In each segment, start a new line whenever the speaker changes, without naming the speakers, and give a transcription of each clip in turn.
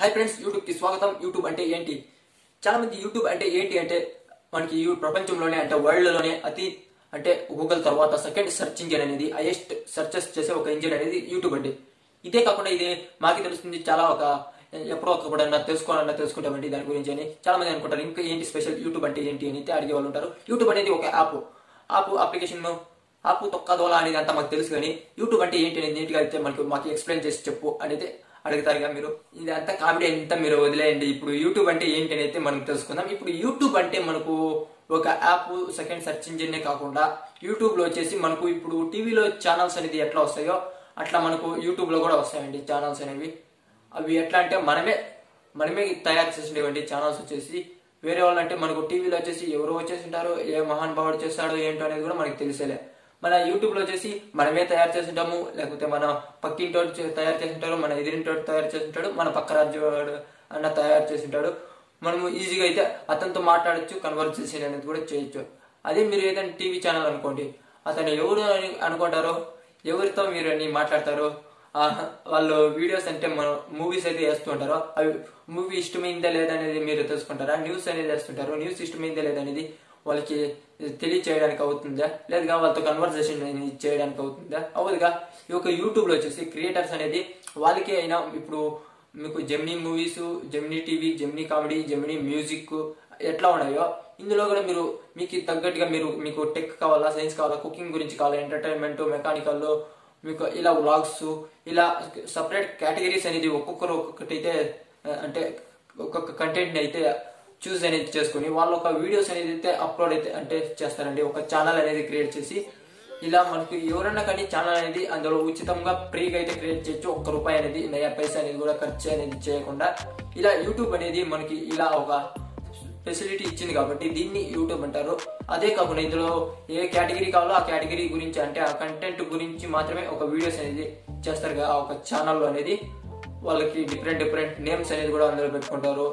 hi friends YouTube కి స్వాగతం YouTube అంటే ఏంటి చాలా మంది యూట్యూబ్ అంటే ఏంటి అంటే మనకి ఈ ప్రపంచంలోనే అంటే వరల్డ్ లోనే అతి అంటే గూగుల్ తర్వాత సెకండ్ సెర్చ్ ఇంజిన్ అనేది హైయెస్ట్ సెర్చెస్ చేసే ఒక ఇంజిన్ అనేది యూట్యూబ్ అండి ఇదే కాకుండా ఇది మాకు తెలుస్తుంది చాలా ఒక ఎప్పుడో ఒకప్పుడన్నా తెలుసుకోవాలన్నా తెలుసుకుంటామండి దాని గురించి అని చాలా మంది అనుకుంటారు ఇంకా ఏంటి స్పెషల్ యూట్యూబ్ అంటే ఏంటి అని అయితే అడిగే వాళ్ళు ఉంటారు యూట్యూబ్ అనేది ఒక యాప్ యాప్ అప్లికేషన్ ఆపు తొక్కదోలా అనేది అంతా మాకు తెలుసు కానీ యూట్యూబ్ అంటే ఏంటి అనేది నీట్గా అయితే మనకు మాకు ఎక్స్ప్లెయిన్ చేసి చెప్పు అనేది అడుగుతారుగా మీరు ఇదంతా కామెడీ అంతా మీరు వదిలేయండి ఇప్పుడు యూట్యూబ్ అంటే ఏంటి అని అయితే మనం తెలుసుకుందాం ఇప్పుడు యూట్యూబ్ అంటే మనకు ఒక యాప్ సెకండ్ సెర్చ్ ఇంజిన్ కాకుండా యూట్యూబ్ లో వచ్చేసి మనకు ఇప్పుడు టీవీలో ఛానల్స్ అనేది ఎట్లా వస్తాయో అట్లా మనకు యూట్యూబ్ లో కూడా వస్తాయండి ఛానల్స్ అనేవి అవి ఎట్లా అంటే మనమే మనమే తయారు చేసినటువంటి ఛానల్స్ వచ్చేసి వేరే వాళ్ళు అంటే మనకు టీవీలో వచ్చేసి ఎవరో వచ్చేసి ఉంటారు ఏ మహానుభావుడు చేస్తాడో ఏంటో అనేది కూడా మనకి తెలిసేలే మన యూట్యూబ్ లో వచ్చేసి మనమే తయారు చేసి ఉంటాము లేకపోతే మన పక్కింటోడు చే- తయారు చేసి ఉంటారు మన ఎదిరింటోడు తయారు చేసి ఉంటాడు మన పక్క రాజ్యం వాడు అన్న తయారు చేసి ఉంటాడు మనము ఈజీగా అయితే అతనితో మాట్లాడొచ్చు కన్వర్సేషన్ అనేది కూడా చేయొచ్చు అదే మీరు ఏదైనా టీవీ ఛానల్ అనుకోండి అతను ఎవరు అని అనుకుంటారో ఎవరితో మీరు అని మాట్లాడతారో ఆ, వాళ్ళు వీడియోస్ అంటే మన మూవీస్ అయితే వేస్తూ ఉంటారో అవి మూవీ ఇష్టమైందా లేదా అనేది మీరు తెలుసుకుంటారా న్యూస్ అనేది వేస్తుంటారు న్యూస్ ఇష్టమైందా లేదా అనేది వాళ్ళకి తెలియచేయడానికి అవుతుందా లేదా వాళ్ళతో కన్వర్సేషన్ అనేది చేయడానికి అవుతుందా అవ్వదుగా ఈ యొక్క యూట్యూబ్ లో వచ్చేసి క్రియేటర్స్ అనేది వాళ్ళకే అయినా ఇప్పుడు మీకు Gemini movies Gemini TV Gemini comedy Gemini music ఎట్లా ఉన్నాయో ఇందులో కూడా మీరు మీకు తగ్గట్టుగా మీరు మీకు టెక్ కావాలా సైన్స్ కావాలా కుకింగ్ గురించి కావాలా ఎంటర్టైన్మెంట్ మెకానికల్ మీకు ఇలా వ్లాగ్స్ ఇలా సపరేట్ కేటగిరీస్ అనేది ఒక్కొక్కరు ఒక్కొక్కటి అయితే ఆ, అంటే ఒక్కొక్క కంటెంట్ అయితే చూస్ అనేది చేసుకుని వాళ్ళు ఒక వీడియోస్ అనేది అయితే అప్లోడ్ అయితే అంటే చేస్తారండి ఒక ఛానల్ అనేది క్రియేట్ చేసి ఇలా మనకు ఎవరన్నా కానీ ఛానల్ అనేది అందులో ఉచితంగా ఫ్రీగా అయితే క్రియేట్ చేయొచ్చు ఒక్క రూపాయి అనేది నయా పైసా అనేది కూడా ఖర్చు అనేది చేయకుండా ఇలా యూట్యూబ్ అనేది మనకి ఇలా ఒక ఫెసిలిటీ ఇచ్చింది కాబట్టి దీన్ని యూట్యూబ్ అంటారు అదే కాకుండా ఇందులో ఏ కేటగిరీ కావాలో ఆ కేటగిరీ గురించి అంటే ఆ కంటెంట్ గురించి మాత్రమే ఒక వీడియోస్ అనేది చేస్తారు కదా ఆ ఒక ఛానల్ అనేది వాళ్ళకి డిఫరెంట్ డిఫరెంట్ నేమ్స్ అనేది కూడా అందులో పెట్టుకుంటారు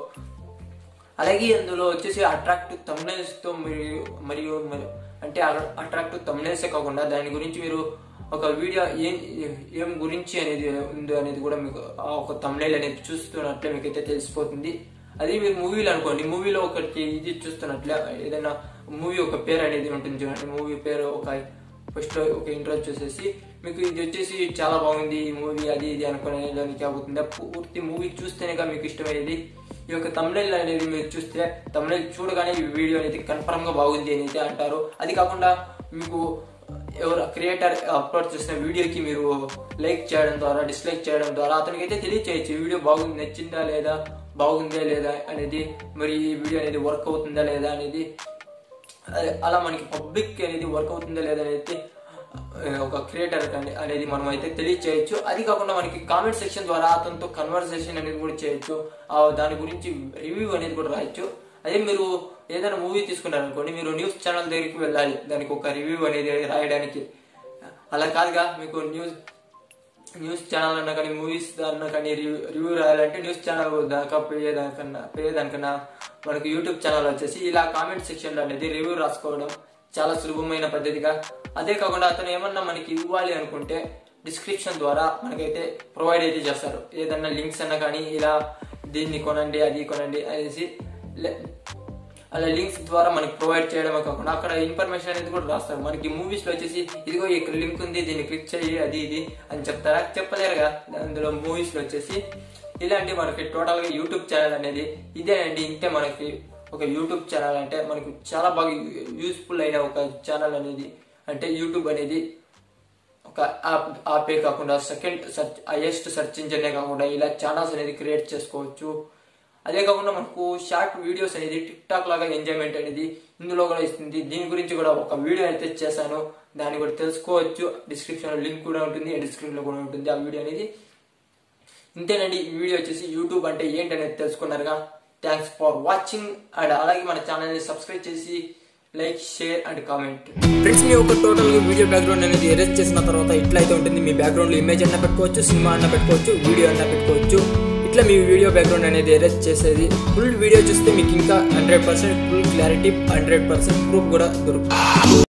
అలాగే అందులో వచ్చేసి అట్రాక్టివ్ తమ్నైల్స్ తో మరియు మరియు మరి- అంటే అట్రాక్టివ్ తమ్నైల్స్ కాకుండా దాని గురించి మీరు ఒక వీడియో ఏం ఏం గురించి అనేది ఉంది అనేది కూడా మీకు ఆ ఒక తమ్నైల్ అనేది చూస్తున్నట్లే మీకు అయితే తెలిసిపోతుంది అది మీరు మూవీలో అనుకోండి మూవీలో ఒకటి ఇది చూస్తున్నట్లే ఏదైనా మూవీ ఒక పేరు అనేది ఉంటుంది చూడండి మూవీ పేరు ఒక ఫస్ట్ ఒక ఇంట్రో చూసేసి మీకు ఇది వచ్చేసి చాలా బాగుంది ఈ మూవీ అది ఇది అనుకునే దానికి అవుతుంది పూర్తి మూవీ చూస్తేనేగా మీకు ఇష్టమైనది ఈ యొక్క తమిళ అనేది మీరు చూస్తే తమిళ చూడగానే ఈ వీడియో అనేది కన్ఫర్మ్ గా బాగుంది అని అయితే అంటారు అది కాకుండా మీకు ఎవరు క్రియేటర్ అప్లోడ్ చేసిన వీడియోకి మీరు లైక్ చేయడం ద్వారా డిస్లైక్ చేయడం ద్వారా అతనికి అయితే తెలియచేయచ్చు ఈ వీడియో బాగుంది నచ్చిందా లేదా బాగుందా లేదా అనేది మరి ఈ వీడియో అనేది వర్క్ అవుతుందా లేదా అనేది అదే అలా మనకి పబ్లిక్ అనేది వర్క్ అవుతుందా లేదా అనేది ఆ, ఒక క్రియేటర్ అనేది మనం అయితే తెలియచేయచ్చు అది కాకుండా మనకి కామెంట్ సెక్షన్ ద్వారా అతనితో కన్వర్సేషన్ అనేది కూడా చేయొచ్చు ఆ దాని గురించి రివ్యూ అనేది కూడా రాయొచ్చు అదే మీరు ఏదైనా మూవీ తీసుకున్నారనుకోండి మీరు న్యూస్ ఛానల్ దగ్గరికి వెళ్ళాలి దానికి ఒక రివ్యూ అనేది రాయడానికి అలా కాదుగా మీకు న్యూస్ న్యూస్ ఛానల్ అన్నా కానీ మూవీస్ అన్నా కానీ రివ్యూ రివ్యూ రాయాలంటే న్యూస్ ఛానల్ దాకా పోయేదానికన్నా పోయేదానికన్నా మనకు యూట్యూబ్ ఛానల్ వచ్చేసి ఇలా కామెంట్ సెక్షన్ లో అనేది రివ్యూ రాసుకోవడం చాలా సులభమైన పద్ధతిగా అదే కాకుండా అతను ఏమన్నా మనకి ఇవ్వాలి అనుకుంటే డిస్క్రిప్షన్ ద్వారా మనకైతే ప్రొవైడ్ అయితే చేస్తారు ఏదన్నా లింక్స్ అన్నా కానీ ఇలా దీన్ని కొనండి అది కొనండి అనేసి లే- అలా లింక్స్ ద్వారా మనకి ప్రొవైడ్ చేయడమే కాకుండా అక్కడ ఇన్ఫర్మేషన్ అనేది కూడా రాస్తారు మనకి మూవీస్ లో వచ్చేసి ఇదిగో ఇక్కడ లింక్ ఉంది దీన్ని క్లిక్ చేయి అది ఇది అని చెప్తారా చెప్పలేరుగా అందులో మూవీస్ లో వచ్చేసి ఇలాంటి మనకి టోటల్ గా యూట్యూబ్ ఛానల్ అనేది ఇదేనండి ఇంతే మనకి ఒక యూట్యూబ్ ఛానల్ అంటే మనకు చాలా బాగా యూస్ఫుల్ అయిన ఒక ఛానల్ అనేది అంటే యూట్యూబ్ అనేది ఒక యాప్ యాపే కాకుండా సెకండ్ సెర్చ్ హైయెస్ట్ సెర్చ్ ఇంజనే కాకుండా ఇలా ఛానల్స్ అనేది క్రియేట్ చేసుకోవచ్చు అదే కాకుండా మనకు షార్ట్ వీడియోస్ అనేది టిక్ టాక్ లాగా ఎంజాయ్మెంట్ అనేది ఇందులో కూడా ఇస్తుంది దీని గురించి కూడా ఒక వీడియో అయితే చేశాను దాన్ని కూడా తెలుసుకోవచ్చు డిస్క్రిప్షన్ లింక్ కూడా ఉంటుంది డిస్క్రిప్షన్ లో కూడా ఉంటుంది ఆ వీడియో అనేది ఇంతేనండి ఈ వీడియో వచ్చేసి యూట్యూబ్ అంటే ఏంటనేది తెలుసుకున్నారుగా థ్యాంక్స్ ఫర్ వాచింగ్ అండ్ అలాగే మన ఛానల్ ని సబ్స్క్రైబ్ చేసి like share and comment friends మీ ఒక టోటల్ వీడియో బ్యాక్గ్రౌండ్ అనేది ఎరేజ్ చేసిన తర్వాత ఇట్లా అయితే ఉంటుంది మీ బ్యాక్గ్రౌండ్ లో ఇమేజ్ అన్న పెట్టుకోవచ్చు సినిమా అన్న పెట్టుకోవచ్చు వీడియో అన్న పెట్టుకోవచ్చు ఇట్లా మీ వీడియో బ్యాక్గ్రౌండ్ అనేది ఎరేజ్ చేసేది ఫుల్ వీడియో చూస్తే మీకు ఇంకా hundred percent full clarity hundred percent proof కూడా దొరుకుతుంది